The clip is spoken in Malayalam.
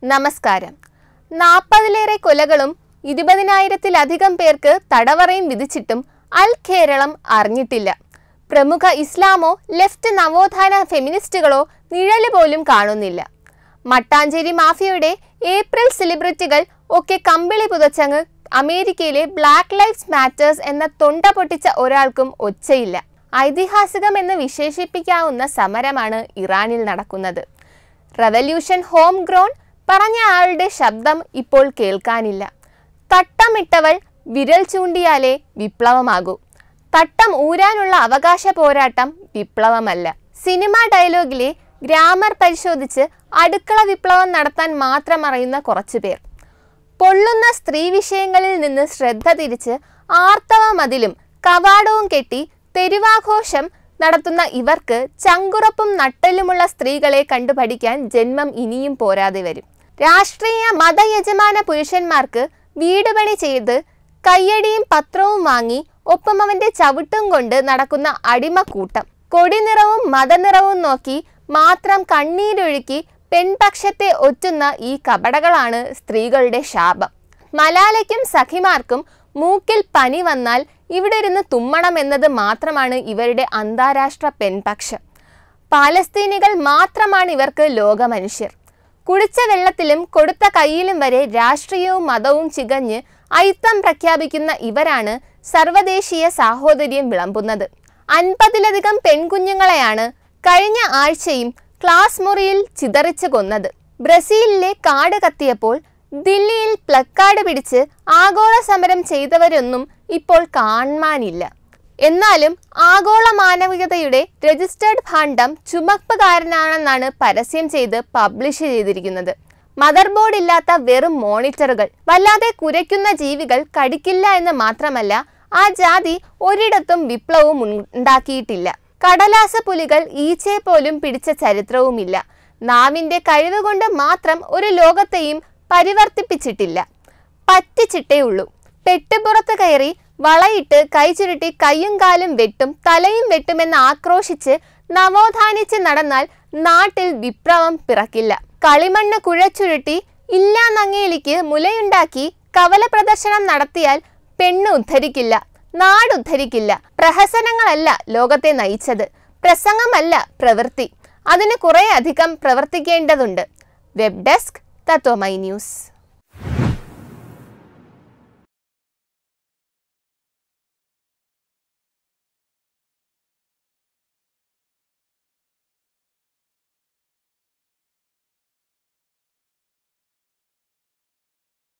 നമസ്കാരം നാൽപ്പതിലേറെ കൊലകളും ഇരുപതിനായിരത്തിലധികം പേർക്ക് തടവറയും വിധിച്ചിട്ടും അൽ കേരളം അറിഞ്ഞിട്ടില്ല പ്രമുഖ ഇസ്ലാമോ ലെഫ്റ്റ് നവോത്ഥാന ഫെമിനിസ്റ്റുകളോ നിഴല് പോലും കാണുന്നില്ല മട്ടാഞ്ചേരി മാഫിയയുടെ ഏപ്രിൽ സെലിബ്രിറ്റികൾ ഒക്കെ കമ്പിളി പുതച്ചങ്ങ് അമേരിക്കയിലെ ബ്ലാക്ക് ലൈഫ്സ് മാറ്റേഴ്സ് എന്ന തൊണ്ട പൊട്ടിച്ച ഒരാൾക്കും ഒച്ചയില്ല ഐതിഹാസികം എന്ന് വിശേഷിപ്പിക്കാവുന്ന സമരമാണ് ഇറാനിൽ നടക്കുന്നത് റവല്യൂഷൻ ഹോം ഗ്രോൺ പറഞ്ഞ ആളുടെ ശബ്ദം ഇപ്പോൾ കേൾക്കാനില്ല തട്ടമിട്ടവൾ വിരൽ ചൂണ്ടിയാലേ വിപ്ലവമാകൂ തട്ടം ഊരാനുള്ള അവകാശ പോരാട്ടം വിപ്ലവമല്ല സിനിമ ഡയലോഗിലെ ഗ്രാമർ പരിശോധിച്ച് അടുക്കള വിപ്ലവം നടത്താൻ മാത്രം അറിയുന്ന കുറച്ചു പേർ പൊള്ളുന്ന സ്ത്രീ വിഷയങ്ങളിൽ നിന്ന് ശ്രദ്ധ തിരിച്ച് ആർത്തവ മതിലും കവാടവും കെട്ടി തെരുവാഘോഷം നടത്തുന്ന ഇവർക്ക് ചങ്കുറപ്പും നട്ടലുമുള്ള സ്ത്രീകളെ കണ്ടുപഠിക്കാൻ ജന്മം ഇനിയും പോരാതെ വരും രാഷ്ട്രീയ മതയജമാന പുരുഷന്മാർക്ക് വീട് പണി ചെയ്ത് കയ്യടിയും പത്രവും വാങ്ങി ഒപ്പം അവന്റെ ചവിട്ടും കൊണ്ട് നടക്കുന്ന അടിമക്കൂട്ടം കൊടിനിറവും മതനിറവും നോക്കി മാത്രം കണ്ണീരൊഴുക്കി പെൺപക്ഷത്തെ ഒറ്റുന്ന ഈ കപടകളാണ് സ്ത്രീകളുടെ ശാപം മലാലയ്ക്കും സഖിമാർക്കും മൂക്കിൽ പനി വന്നാൽ ഇവിടെ ഇരുന്ന് തുമ്മണം എന്നത് മാത്രമാണ് ഇവരുടെ അന്താരാഷ്ട്ര പെൺപക്ഷം പാലസ്തീനികൾ മാത്രമാണ് ഇവർക്ക് ലോകമനുഷ്യർ കുടിച്ച വെള്ളത്തിലും കൊടുത്ത കയ്യിലും വരെ രാഷ്ട്രീയവും മതവും ചികഞ്ഞ് അയിത്തം പ്രഖ്യാപിക്കുന്ന ഇവരാണ് സർവദേശീയ സാഹോദര്യം വിളമ്പുന്നത് അൻപതിലധികം പെൺകുഞ്ഞുങ്ങളെയാണ് കഴിഞ്ഞ ആഴ്ചയും ക്ലാസ് മുറിയിൽ ചിതറിച്ച് കൊന്നത് ബ്രസീലിലെ കാട് കത്തിയപ്പോൾ ദില്ലിയിൽ പ്ലക്കാർഡ് പിടിച്ച് ആഗോള സമരം ചെയ്തവരൊന്നും ഇപ്പോൾ കാണാനില്ല എന്നാലും ആഗോള മാനവികതയുടെ രജിസ്റ്റേർഡ് ഭാണ്ഡം ചുമപ്പുകാരനാണെന്നാണ് പരസ്യം ചെയ്ത് പബ്ലിഷ് ചെയ്തിരിക്കുന്നത് മദർ ബോർഡ് ഇല്ലാത്ത വെറും മോണിറ്ററുകൾ വല്ലാതെ കുരയ്ക്കുന്ന ജീവികൾ കടിക്കില്ല എന്ന് മാത്രമല്ല ആ ജാതി ഒരിടത്തും വിപ്ലവവും ഉണ്ടാക്കിയിട്ടില്ല കടലാസ പുലികൾ ഈച്ചയെ പോലും പിടിച്ച ചരിത്രവുമില്ല നാവിന്റെ കഴിവ് കൊണ്ട് മാത്രം ഒരു ലോകത്തെയും പരിവർത്തിപ്പിച്ചിട്ടില്ല പറ്റിച്ചിട്ടേ ഉള്ളൂ പെട്ടുപുറത്ത് കയറി വളയിട്ട് കൈ ചുരുട്ടി കയ്യും കാലും വെട്ടും തലയും വെട്ടുമെന്ന് ആക്രോശിച്ച് നവോത്ഥാനിച്ച് നടന്നാൽ നാട്ടിൽ വിപ്ലവം പിറക്കില്ല കളിമണ്ണ് കുഴച്ചുരുട്ടി ഇല്ലാന്നങ്ങേലിക്ക് മുലയുണ്ടാക്കി കവല പ്രദർശനം നടത്തിയാൽ പെണ്ണ് ഉദ്ധരിക്കില്ല നാട് ഉദ്ധരിക്കില്ല പ്രഹസനങ്ങളല്ല ലോകത്തെ നയിച്ചത് പ്രസംഗമല്ല പ്രവൃത്തി അതിന് കുറേ അധികം പ്രവർത്തിക്കേണ്ടതുണ്ട് വെബ് ഡെസ്ക് തത്വമൈ ന്യൂസ്